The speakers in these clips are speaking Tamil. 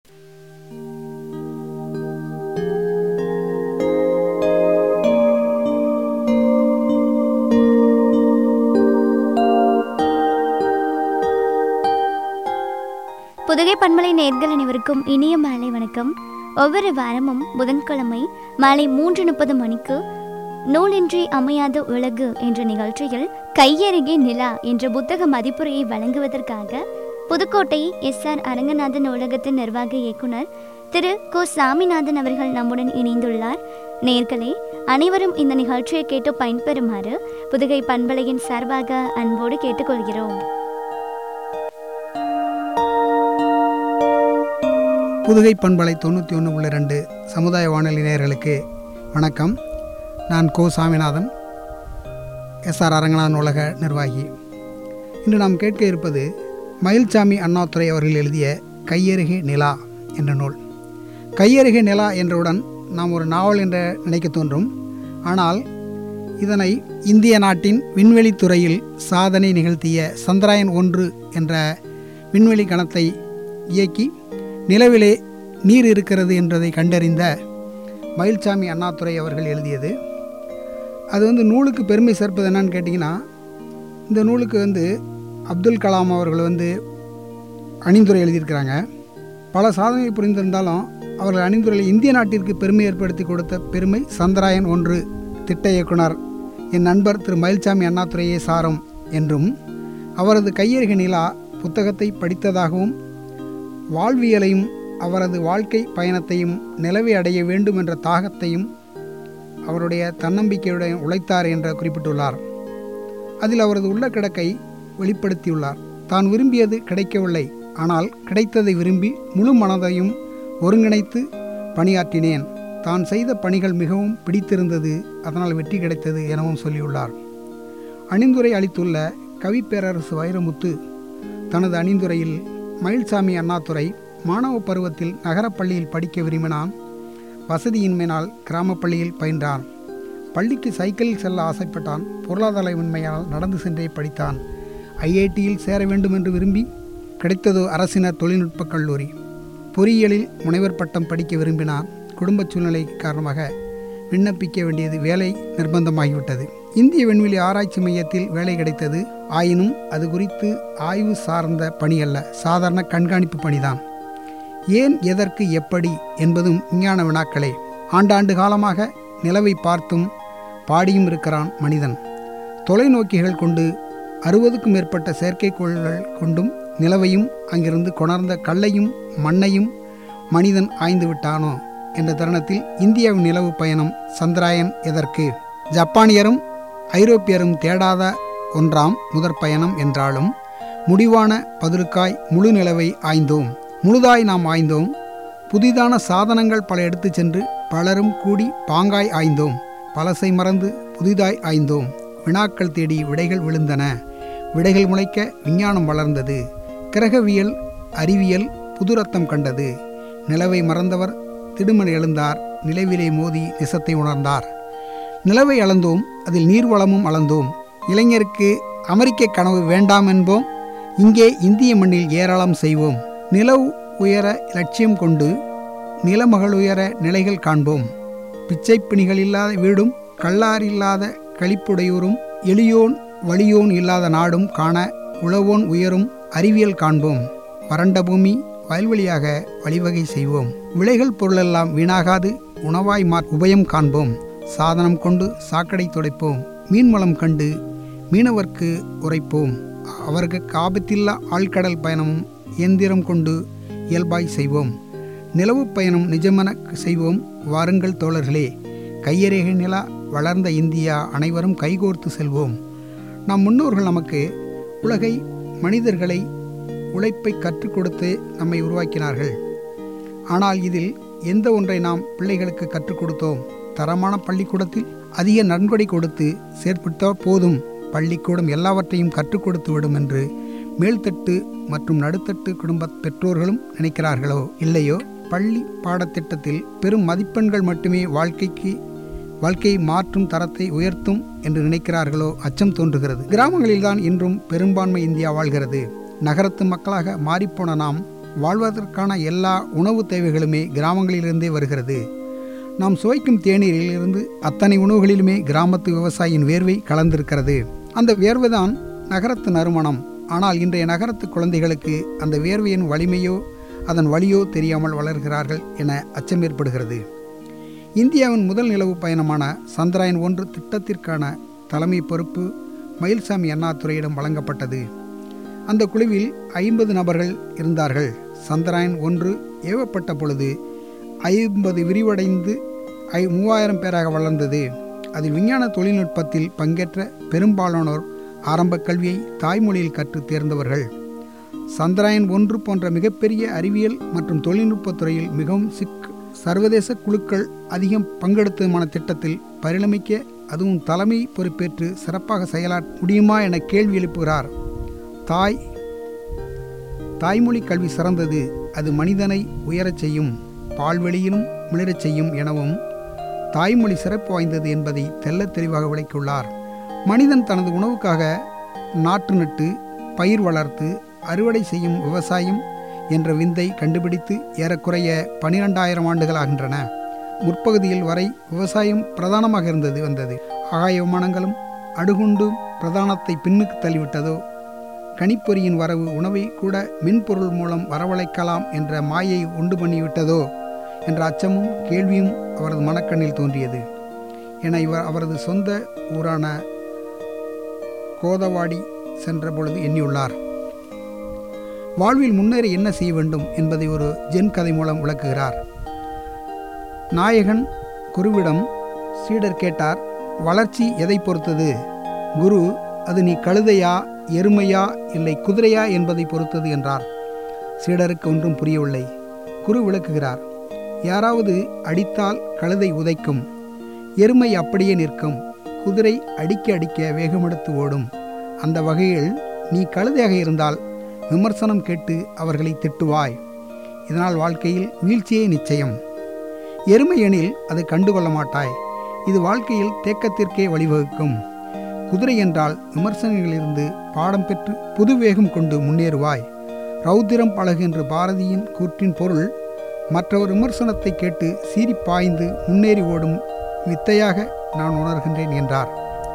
புதுகை பண்பலை நேர்கள் அனைவருக்கும் இனிய மாலை வணக்கம் ஒவ்வொரு வாரமும் புதன்கிழமை மாலை மூன்று முப்பது மணிக்கு நூலின்றி அமையாத உலகு என்ற நிகழ்ச்சியில் கையருகே நிலா என்ற புத்தக மதிப்புரையை வழங்குவதற்காக புதுக்கோட்டை எஸ் ஆர் அரங்கநாதன் நூலகத்தின் நிர்வாக இயக்குனர் திரு கோ சாமிநாதன் அவர்கள் நம்முடன் இணைந்துள்ளார் நேர்களே அனைவரும் இந்த நிகழ்ச்சியை கேட்டு பயன்பெறுமாறு புதுகை பண்பலையின் சார்பாக அன்போடு கேட்டுக்கொள்கிறோம் புதுகை பண்பலை தொண்ணூற்றி ஒன்று உள்ள ரெண்டு சமுதாய வானொலி நேயர்களுக்கு வணக்கம் நான் கோ சாமிநாதன் எஸ்ஆர் அரங்கநாதன் உலக நிர்வாகி இன்று நாம் கேட்க இருப்பது மயில்சாமி அண்ணாதுரை அவர்கள் எழுதிய கையருகே நிலா என்ற நூல் கையருகே நிலா என்றவுடன் நாம் ஒரு நாவல் என்று நினைக்க தோன்றும் ஆனால் இதனை இந்திய நாட்டின் விண்வெளித் துறையில் சாதனை நிகழ்த்திய சந்திராயன் ஒன்று என்ற விண்வெளி கணத்தை இயக்கி நிலவிலே நீர் இருக்கிறது என்பதை கண்டறிந்த மயில்சாமி அண்ணாதுரை அவர்கள் எழுதியது அது வந்து நூலுக்கு பெருமை சேர்ப்பது என்னன்னு கேட்டிங்கன்னா இந்த நூலுக்கு வந்து அப்துல் கலாம் அவர்கள் வந்து அணிந்துரை எழுதியிருக்கிறாங்க பல சாதனைகள் புரிந்திருந்தாலும் அவர்கள் அணிந்துரையில் இந்திய நாட்டிற்கு பெருமை ஏற்படுத்தி கொடுத்த பெருமை சந்திராயன் ஒன்று திட்ட இயக்குனர் என் நண்பர் திரு மயில்சாமி அண்ணாதுரையே சாரும் என்றும் அவரது கையெழுக நிலா புத்தகத்தை படித்ததாகவும் வாழ்வியலையும் அவரது வாழ்க்கை பயணத்தையும் நிலவை அடைய வேண்டும் என்ற தாகத்தையும் அவருடைய தன்னம்பிக்கையுடன் உழைத்தார் என்று குறிப்பிட்டுள்ளார் அதில் அவரது உள்ள கிடக்கை வெளிப்படுத்தியுள்ளார் தான் விரும்பியது கிடைக்கவில்லை ஆனால் கிடைத்ததை விரும்பி முழு மனதையும் ஒருங்கிணைத்து பணியாற்றினேன் தான் செய்த பணிகள் மிகவும் பிடித்திருந்தது அதனால் வெற்றி கிடைத்தது எனவும் சொல்லியுள்ளார் அணிந்துரை அளித்துள்ள கவிப்பேரரசு வைரமுத்து தனது அணிந்துரையில் மயில்சாமி அண்ணாதுரை மாணவ பருவத்தில் நகரப்பள்ளியில் படிக்க விரும்பினான் வசதியின்மையினால் கிராமப் பள்ளியில் பயின்றான் பள்ளிக்கு சைக்கிளில் செல்ல ஆசைப்பட்டான் பொருளாதாரமின்மையால் நடந்து சென்றே படித்தான் ஐஐடியில் சேர வேண்டும் என்று விரும்பி கிடைத்ததோ அரசினர் தொழில்நுட்பக் கல்லூரி பொறியியலில் முனைவர் பட்டம் படிக்க விரும்பினான் குடும்ப சூழ்நிலை காரணமாக விண்ணப்பிக்க வேண்டியது வேலை நிர்பந்தமாகிவிட்டது இந்திய விண்வெளி ஆராய்ச்சி மையத்தில் வேலை கிடைத்தது ஆயினும் அது குறித்து ஆய்வு சார்ந்த பணி அல்ல சாதாரண கண்காணிப்பு பணிதான் ஏன் எதற்கு எப்படி என்பதும் விஞ்ஞான வினாக்களே ஆண்டாண்டு காலமாக நிலவை பார்த்தும் பாடியும் இருக்கிறான் மனிதன் தொலைநோக்கிகள் கொண்டு அறுபதுக்கும் மேற்பட்ட செயற்கைக்கோள்கள் கொண்டும் நிலவையும் அங்கிருந்து கொணர்ந்த கல்லையும் மண்ணையும் மனிதன் ஆய்ந்து விட்டானோ என்ற தருணத்தில் இந்தியாவின் நிலவு பயணம் சந்திராயன் எதற்கு ஜப்பானியரும் ஐரோப்பியரும் தேடாத ஒன்றாம் முதற் பயணம் என்றாலும் முடிவான பதிலுக்காய் முழு நிலவை ஆய்ந்தோம் முழுதாய் நாம் ஆய்ந்தோம் புதிதான சாதனங்கள் பல எடுத்துச் சென்று பலரும் கூடி பாங்காய் ஆய்ந்தோம் பழசை மறந்து புதிதாய் ஆய்ந்தோம் வினாக்கள் தேடி விடைகள் விழுந்தன விடைகள் முளைக்க விஞ்ஞானம் வளர்ந்தது கிரகவியல் அறிவியல் புதுரத்தம் கண்டது நிலவை மறந்தவர் திடுமன் எழுந்தார் நிலவிலே மோதி நிசத்தை உணர்ந்தார் நிலவை அளந்தோம் அதில் நீர்வளமும் அளந்தோம் இளைஞருக்கு அமெரிக்க கனவு வேண்டாம் என்போம் இங்கே இந்திய மண்ணில் ஏராளம் செய்வோம் நிலவு உயர லட்சியம் கொண்டு நிலமகள் உயர நிலைகள் காண்போம் பிச்சைப்பிணிகள் இல்லாத வீடும் கல்லார் இல்லாத களிப்புடையூரும் எளியோன் வலியோன் இல்லாத நாடும் காண உழவோன் உயரும் அறிவியல் காண்போம் வறண்ட பூமி வயல்வெளியாக வழிவகை செய்வோம் விளைகள் பொருளெல்லாம் வீணாகாது உணவாய் மா உபயம் காண்போம் சாதனம் கொண்டு சாக்கடை துடைப்போம் மீன்வளம் கண்டு மீனவர்க்கு உரைப்போம் அவருக்கு ஆபத்தில்லா ஆழ்கடல் பயணமும் இயந்திரம் கொண்டு இயல்பாய் செய்வோம் நிலவு பயணம் நிஜமென செய்வோம் வாருங்கள் தோழர்களே கையரேகை நிலா வளர்ந்த இந்தியா அனைவரும் கைகோர்த்து செல்வோம் நம் முன்னோர்கள் நமக்கு உலகை மனிதர்களை உழைப்பை கற்றுக் கொடுத்து நம்மை உருவாக்கினார்கள் ஆனால் இதில் எந்த ஒன்றை நாம் பிள்ளைகளுக்கு கற்றுக் கொடுத்தோம் தரமான பள்ளிக்கூடத்தில் அதிக நன்கொடை கொடுத்து சேர்ப்பிட்டால் போதும் பள்ளிக்கூடம் எல்லாவற்றையும் கற்றுக் கொடுத்து விடும் என்று மேல்தட்டு மற்றும் நடுத்தட்டு குடும்ப பெற்றோர்களும் நினைக்கிறார்களோ இல்லையோ பள்ளி பாடத்திட்டத்தில் பெரும் மதிப்பெண்கள் மட்டுமே வாழ்க்கைக்கு வாழ்க்கையை மாற்றும் தரத்தை உயர்த்தும் என்று நினைக்கிறார்களோ அச்சம் தோன்றுகிறது கிராமங்களில்தான் இன்றும் பெரும்பான்மை இந்தியா வாழ்கிறது நகரத்து மக்களாக மாறிப்போன நாம் வாழ்வதற்கான எல்லா உணவு தேவைகளுமே கிராமங்களிலிருந்தே வருகிறது நாம் சுவைக்கும் தேநீரிலிருந்து அத்தனை உணவுகளிலுமே கிராமத்து விவசாயியின் வேர்வை கலந்திருக்கிறது அந்த வேர்வைதான் நகரத்து நறுமணம் ஆனால் இன்றைய நகரத்து குழந்தைகளுக்கு அந்த வேர்வையின் வலிமையோ அதன் வழியோ தெரியாமல் வளர்கிறார்கள் என அச்சம் ஏற்படுகிறது இந்தியாவின் முதல் நிலவு பயணமான சந்திராயன் ஒன்று திட்டத்திற்கான தலைமை பொறுப்பு மயில்சாமி அண்ணாதுரையிடம் வழங்கப்பட்டது அந்த குழுவில் ஐம்பது நபர்கள் இருந்தார்கள் சந்திராயன் ஒன்று ஏவப்பட்ட பொழுது ஐம்பது விரிவடைந்து ஐ மூவாயிரம் பேராக வளர்ந்தது அதில் விஞ்ஞான தொழில்நுட்பத்தில் பங்கேற்ற பெரும்பாலானோர் ஆரம்ப கல்வியை தாய்மொழியில் கற்று தேர்ந்தவர்கள் சந்திராயன் ஒன்று போன்ற மிகப்பெரிய அறிவியல் மற்றும் தொழில்நுட்பத் துறையில் மிகவும் சிக் சர்வதேச குழுக்கள் அதிகம் பங்கெடுத்ததுமான திட்டத்தில் பரிணமிக்க அதுவும் தலைமை பொறுப்பேற்று சிறப்பாக செயலாற்ற முடியுமா என கேள்வி எழுப்புகிறார் தாய் தாய்மொழி கல்வி சிறந்தது அது மனிதனை உயரச் செய்யும் பால்வெளியிலும் மிளிரச் செய்யும் எனவும் தாய்மொழி சிறப்பு வாய்ந்தது என்பதை தெள்ளத் தெளிவாக விளக்கியுள்ளார் மனிதன் தனது உணவுக்காக நாற்று நட்டு பயிர் வளர்த்து அறுவடை செய்யும் விவசாயம் என்ற விந்தை கண்டுபிடித்து ஏறக்குறைய பனிரெண்டாயிரம் ஆண்டுகள் ஆகின்றன முற்பகுதியில் வரை விவசாயம் பிரதானமாக இருந்தது வந்தது ஆகாய விமானங்களும் அடுகுண்டு பிரதானத்தை பின்னுக்கு தள்ளிவிட்டதோ கணிப்பொறியின் வரவு உணவை கூட மின்பொருள் மூலம் வரவழைக்கலாம் என்ற மாயை உண்டு பண்ணிவிட்டதோ என்ற அச்சமும் கேள்வியும் அவரது மனக்கண்ணில் தோன்றியது என இவர் அவரது சொந்த ஊரான கோதவாடி சென்ற பொழுது எண்ணியுள்ளார் வாழ்வில் முன்னேற என்ன செய்ய வேண்டும் என்பதை ஒரு ஜென் கதை மூலம் விளக்குகிறார் நாயகன் குருவிடம் சீடர் கேட்டார் வளர்ச்சி எதை பொறுத்தது குரு அது நீ கழுதையா எருமையா இல்லை குதிரையா என்பதை பொறுத்தது என்றார் சீடருக்கு ஒன்றும் புரியவில்லை குரு விளக்குகிறார் யாராவது அடித்தால் கழுதை உதைக்கும் எருமை அப்படியே நிற்கும் குதிரை அடிக்க அடிக்க வேகமெடுத்து ஓடும் அந்த வகையில் நீ கழுதையாக இருந்தால் விமர்சனம் கேட்டு அவர்களை திட்டுவாய் இதனால் வாழ்க்கையில் வீழ்ச்சியே நிச்சயம் எருமை எனில் அதை கண்டுகொள்ள மாட்டாய் இது வாழ்க்கையில் தேக்கத்திற்கே வழிவகுக்கும் குதிரை என்றால் விமர்சனங்களிலிருந்து பாடம் பெற்று புது வேகம் கொண்டு முன்னேறுவாய் ரௌத்திரம் பழகு என்று பாரதியின் கூற்றின் பொருள் மற்றவர் விமர்சனத்தை கேட்டு சீறி பாய்ந்து முன்னேறி ஓடும் வித்தையாக நான் உணர்கின்றேன் என்றார்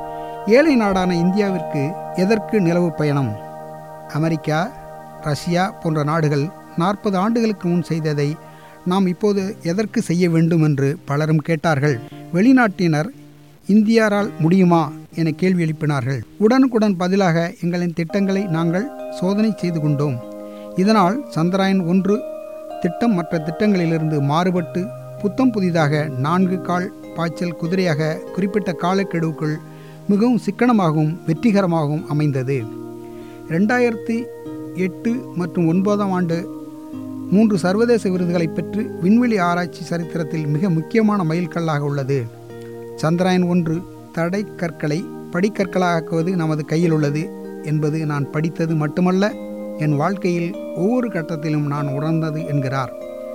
ஏழை நாடான இந்தியாவிற்கு எதற்கு நிலவு பயணம் அமெரிக்கா ரஷ்யா போன்ற நாடுகள் நாற்பது ஆண்டுகளுக்கு முன் செய்ததை நாம் இப்போது எதற்கு செய்ய வேண்டும் என்று பலரும் கேட்டார்கள் வெளிநாட்டினர் இந்தியாரால் முடியுமா என கேள்வி எழுப்பினார்கள் உடனுக்குடன் பதிலாக எங்களின் திட்டங்களை நாங்கள் சோதனை செய்து கொண்டோம் இதனால் சந்திராயன் ஒன்று திட்டம் மற்ற திட்டங்களிலிருந்து மாறுபட்டு புத்தம் புதிதாக நான்கு கால் பாய்ச்சல் குதிரையாக குறிப்பிட்ட காலக்கெடுவுக்குள் மிகவும் சிக்கனமாகவும் வெற்றிகரமாகவும் அமைந்தது ரெண்டாயிரத்தி எட்டு மற்றும் ஒன்பதாம் ஆண்டு மூன்று சர்வதேச விருதுகளை பெற்று விண்வெளி ஆராய்ச்சி சரித்திரத்தில் மிக முக்கியமான மைல்கல்லாக உள்ளது சந்திராயன் ஒன்று தடை கற்களை படிக்கற்களாக்குவது நமது கையில் உள்ளது என்பது நான் படித்தது மட்டுமல்ல என் வாழ்க்கையில் ஒவ்வொரு கட்டத்திலும் நான் உணர்ந்தது என்கிறார்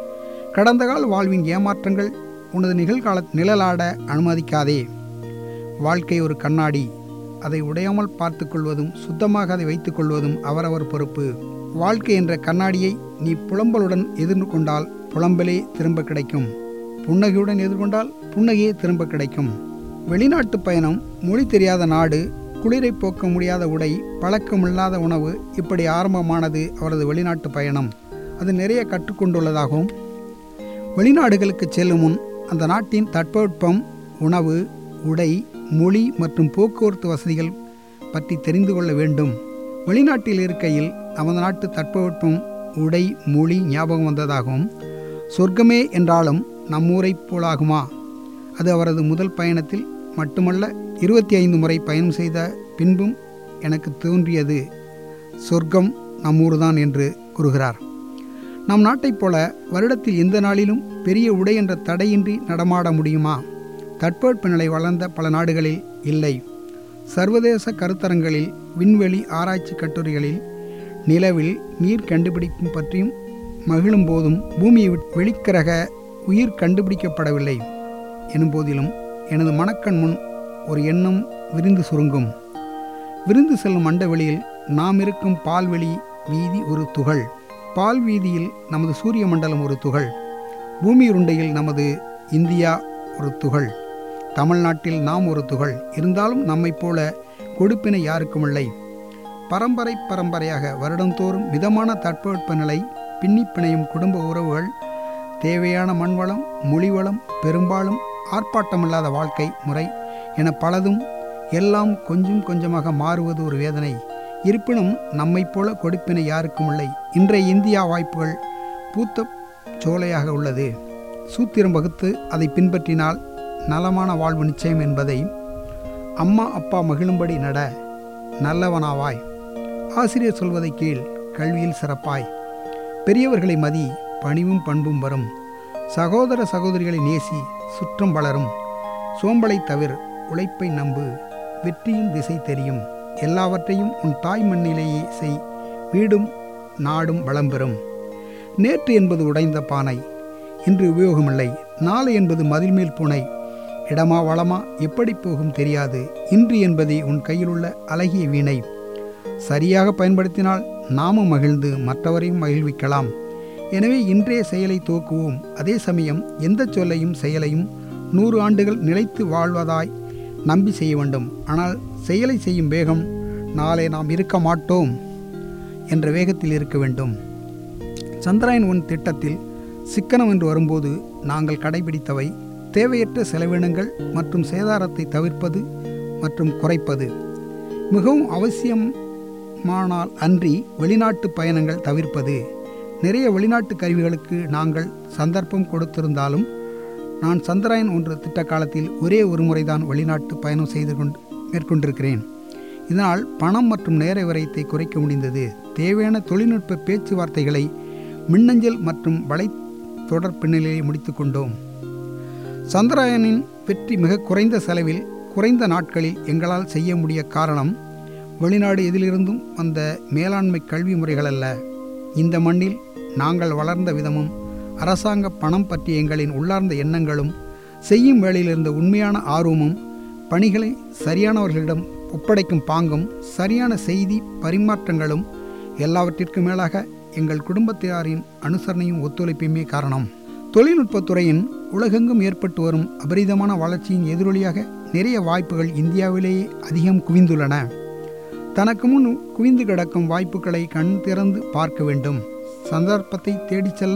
கடந்த கால வாழ்வின் ஏமாற்றங்கள் உனது நிகழ்கால நிழலாட அனுமதிக்காதே வாழ்க்கை ஒரு கண்ணாடி அதை உடையாமல் பார்த்து கொள்வதும் சுத்தமாக அதை வைத்துக் கொள்வதும் அவரவர் பொறுப்பு வாழ்க்கை என்ற கண்ணாடியை நீ புலம்பலுடன் எதிர்கொண்டால் புலம்பலே திரும்ப கிடைக்கும் புன்னகையுடன் எதிர்கொண்டால் புன்னகையே திரும்ப கிடைக்கும் வெளிநாட்டு பயணம் மொழி தெரியாத நாடு குளிரை போக்க முடியாத உடை பழக்கமில்லாத உணவு இப்படி ஆரம்பமானது அவரது வெளிநாட்டு பயணம் அது நிறைய கற்றுக்கொண்டுள்ளதாகவும் வெளிநாடுகளுக்கு செல்லும் முன் அந்த நாட்டின் தட்பவெட்பம் உணவு உடை மொழி மற்றும் போக்குவரத்து வசதிகள் பற்றி தெரிந்து கொள்ள வேண்டும் வெளிநாட்டில் இருக்கையில் நமது நாட்டு தட்பவெட்பம் உடை மொழி ஞாபகம் வந்ததாகவும் சொர்க்கமே என்றாலும் நம்மூரைப் போலாகுமா அது அவரது முதல் பயணத்தில் மட்டுமல்ல இருபத்தி ஐந்து முறை பயணம் செய்த பின்பும் எனக்கு தோன்றியது சொர்க்கம் நம்மூர்தான் என்று கூறுகிறார் நம் நாட்டைப் போல வருடத்தில் எந்த நாளிலும் பெரிய உடை என்ற தடையின்றி நடமாட முடியுமா தட்பவெப்பநிலை வளர்ந்த பல நாடுகளில் இல்லை சர்வதேச கருத்தரங்களில் விண்வெளி ஆராய்ச்சி கட்டுரைகளில் நிலவில் நீர் கண்டுபிடிக்கும் பற்றியும் மகிழும் போதும் பூமியை வெளிக்கிரக உயிர் கண்டுபிடிக்கப்படவில்லை எனும் போதிலும் எனது மனக்கண் முன் ஒரு எண்ணம் விரிந்து சுருங்கும் விருந்து செல்லும் அண்டவெளியில் நாம் இருக்கும் பால்வெளி வீதி ஒரு துகள் பால் வீதியில் நமது சூரிய மண்டலம் ஒரு துகள் பூமி உருண்டையில் நமது இந்தியா ஒரு துகள் தமிழ்நாட்டில் நாம் ஒரு துகள் இருந்தாலும் நம்மைப் போல கொடுப்பினை யாருக்கும் இல்லை பரம்பரை பரம்பரையாக வருடந்தோறும் மிதமான தட்பவெப்பநிலை பின்னி பிணையும் குடும்ப உறவுகள் தேவையான மண்வளம் மொழிவளம் பெரும்பாலும் ஆர்ப்பாட்டமில்லாத வாழ்க்கை முறை என பலதும் எல்லாம் கொஞ்சம் கொஞ்சமாக மாறுவது ஒரு வேதனை இருப்பினும் நம்மைப் போல கொடுப்பினை யாருக்கும் இல்லை இன்றைய இந்தியா வாய்ப்புகள் பூத்த சோலையாக உள்ளது சூத்திரம் வகுத்து அதை பின்பற்றினால் நலமான வாழ்வு நிச்சயம் என்பதை அம்மா அப்பா மகிழும்படி நட நல்லவனாவாய் ஆசிரியர் சொல்வதை கீழ் கல்வியில் சிறப்பாய் பெரியவர்களை மதி பணிவும் பண்பும் வரும் சகோதர சகோதரிகளை நேசி சுற்றம் வளரும் சோம்பலை தவிர உழைப்பை நம்பு வெற்றியின் திசை தெரியும் எல்லாவற்றையும் உன் தாய் மண்ணிலேயே செய் வீடும் நாடும் வளம் பெறும் நேற்று என்பது உடைந்த பானை இன்று உபயோகமில்லை நாளை என்பது மதில்மேல் பூனை இடமா வளமா எப்படி போகும் தெரியாது இன்று என்பதே உன் கையில் உள்ள அழகிய வீணை சரியாக பயன்படுத்தினால் நாமும் மகிழ்ந்து மற்றவரையும் மகிழ்விக்கலாம் எனவே இன்றைய செயலை துவக்குவோம் அதே சமயம் எந்த சொல்லையும் செயலையும் நூறு ஆண்டுகள் நிலைத்து வாழ்வதாய் நம்பி செய்ய வேண்டும் ஆனால் செயலை செய்யும் வேகம் நாளை நாம் இருக்க மாட்டோம் என்ற வேகத்தில் இருக்க வேண்டும் சந்திராயன் ஒன் திட்டத்தில் சிக்கனம் என்று வரும்போது நாங்கள் கடைபிடித்தவை தேவையற்ற செலவினங்கள் மற்றும் சேதாரத்தை தவிர்ப்பது மற்றும் குறைப்பது மிகவும் அவசியமானால் அன்றி வெளிநாட்டு பயணங்கள் தவிர்ப்பது நிறைய வெளிநாட்டு கருவிகளுக்கு நாங்கள் சந்தர்ப்பம் கொடுத்திருந்தாலும் நான் சந்திராயன் ஒன்று திட்ட காலத்தில் ஒரே ஒரு முறைதான் வெளிநாட்டு பயணம் செய்து கொண்டு மேற்கொண்டிருக்கிறேன் இதனால் பணம் மற்றும் நேர விரயத்தை குறைக்க முடிந்தது தேவையான தொழில்நுட்ப பேச்சுவார்த்தைகளை மின்னஞ்சல் மற்றும் வலை தொடர் பின்னணியை முடித்து கொண்டோம் சந்திராயனின் வெற்றி மிக குறைந்த செலவில் குறைந்த நாட்களில் எங்களால் செய்ய முடிய காரணம் வெளிநாடு எதிலிருந்தும் வந்த மேலாண்மை கல்வி முறைகள் அல்ல இந்த மண்ணில் நாங்கள் வளர்ந்த விதமும் அரசாங்க பணம் பற்றிய எங்களின் உள்ளார்ந்த எண்ணங்களும் செய்யும் வேளையில் இருந்த உண்மையான ஆர்வமும் பணிகளை சரியானவர்களிடம் ஒப்படைக்கும் பாங்கும் சரியான செய்தி பரிமாற்றங்களும் எல்லாவற்றிற்கும் மேலாக எங்கள் குடும்பத்தினரின் அனுசரணையும் ஒத்துழைப்புமே காரணம் தொழில்நுட்பத்துறையின் உலகெங்கும் ஏற்பட்டு வரும் அபரிதமான வளர்ச்சியின் எதிரொலியாக நிறைய வாய்ப்புகள் இந்தியாவிலேயே அதிகம் குவிந்துள்ளன தனக்கு முன் குவிந்து கிடக்கும் வாய்ப்புகளை கண் திறந்து பார்க்க வேண்டும் சந்தர்ப்பத்தை தேடிச் செல்ல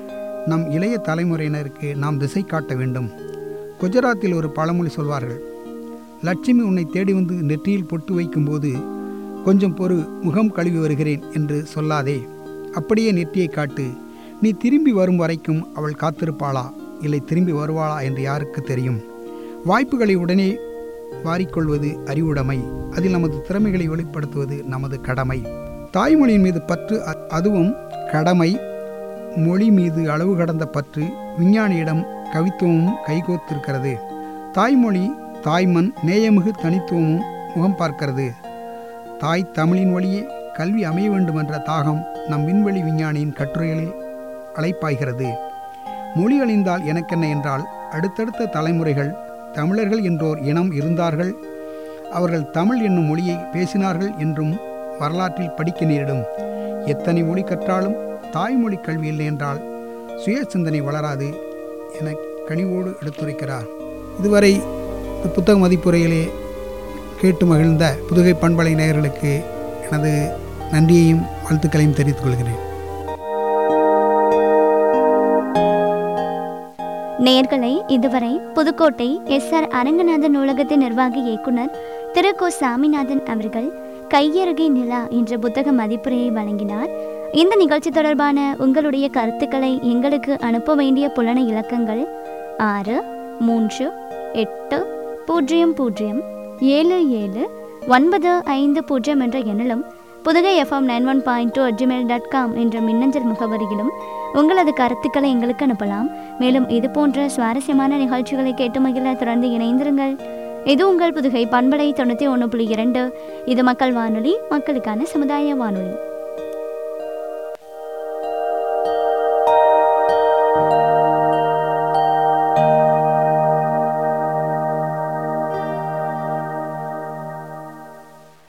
நம் இளைய தலைமுறையினருக்கு நாம் திசை காட்ட வேண்டும் குஜராத்தில் ஒரு பழமொழி சொல்வார்கள் லட்சுமி உன்னை தேடி வந்து நெற்றியில் பொட்டு வைக்கும்போது கொஞ்சம் பொறு முகம் கழுவி வருகிறேன் என்று சொல்லாதே அப்படியே நெற்றியை காட்டு நீ திரும்பி வரும் வரைக்கும் அவள் காத்திருப்பாளா இல்லை திரும்பி வருவாளா என்று யாருக்கு தெரியும் வாய்ப்புகளை உடனே வாரிக்கொள்வது அறிவுடைமை அதில் நமது திறமைகளை வெளிப்படுத்துவது நமது கடமை தாய்மொழியின் மீது பற்று அ- அதுவும் கடமை மொழி மீது அளவு கடந்த பற்று விஞ்ஞானியிடம் கவித்துவமும் கைகோத்திருக்கிறது தாய்மொழி தாய்மண் நேயமிகு தனித்துவமும் முகம் பார்க்கிறது தாய் தமிழின் வழியே கல்வி அமைய வேண்டும் என்ற தாகம் நம் விண்வெளி விஞ்ஞானியின் கட்டுரைகளில் அழைப்பாய்கிறது மொழி அழிந்தால் எனக்கென்ன என்றால் அடுத்தடுத்த தலைமுறைகள் தமிழர்கள் என்றோர் இனம் இருந்தார்கள் அவர்கள் தமிழ் என்னும் மொழியை பேசினார்கள் என்றும் வரலாற்றில் படிக்க நேரிடும் எத்தனை மொழி கற்றாலும் தாய்மொழி கல்வி இல்லை என்றால் சுய சிந்தனை வளராது என கனிவோடு எடுத்துரைக்கிறார் இதுவரை இந்த புத்தக மதிப்புரையிலே கேட்டு மகிழ்ந்த புதுகை பண்பலை நேயர்களுக்கு எனது நன்றியையும் வாழ்த்துக்களையும் தெரிவித்துக் கொள்கிறேன் நேயர்களை இதுவரை புதுக்கோட்டை எஸ் ஆர் அரங்கநாதன் நூலகத்தின் நிர்வாக இயக்குனர் திரு கோ சாமிநாதன் அவர்கள் கையருகை நிலா என்ற புத்தக மதிப்புரையை வழங்கினார் இந்த நிகழ்ச்சி தொடர்பான உங்களுடைய கருத்துக்களை எங்களுக்கு அனுப்ப வேண்டிய புலன இலக்கங்கள் ஆறு மூன்று எட்டு பூஜ்ஜியம் பூஜ்ஜியம் ஏழு ஏழு ஒன்பது ஐந்து பூஜ்ஜியம் என்ற எண்ணிலும் Pudhugai FM nine one point two Gmail dot com என்ற மின்னஞ்சல் முகவரியிலும் உங்களது கருத்துக்களை எங்களுக்கு அனுப்பலாம் மேலும் இது போன்ற சுவாரஸ்யமான நிகழ்ச்சிகளை கேட்டு மகிழ தொடர்ந்து இணைந்திருங்கள் இது உங்கள் புதுகை பண்பலை தொண்ணூற்றி ஒன்று புள்ளி இரண்டு இது மக்கள் வானொலி மக்களுக்கான சமுதாய வானொலி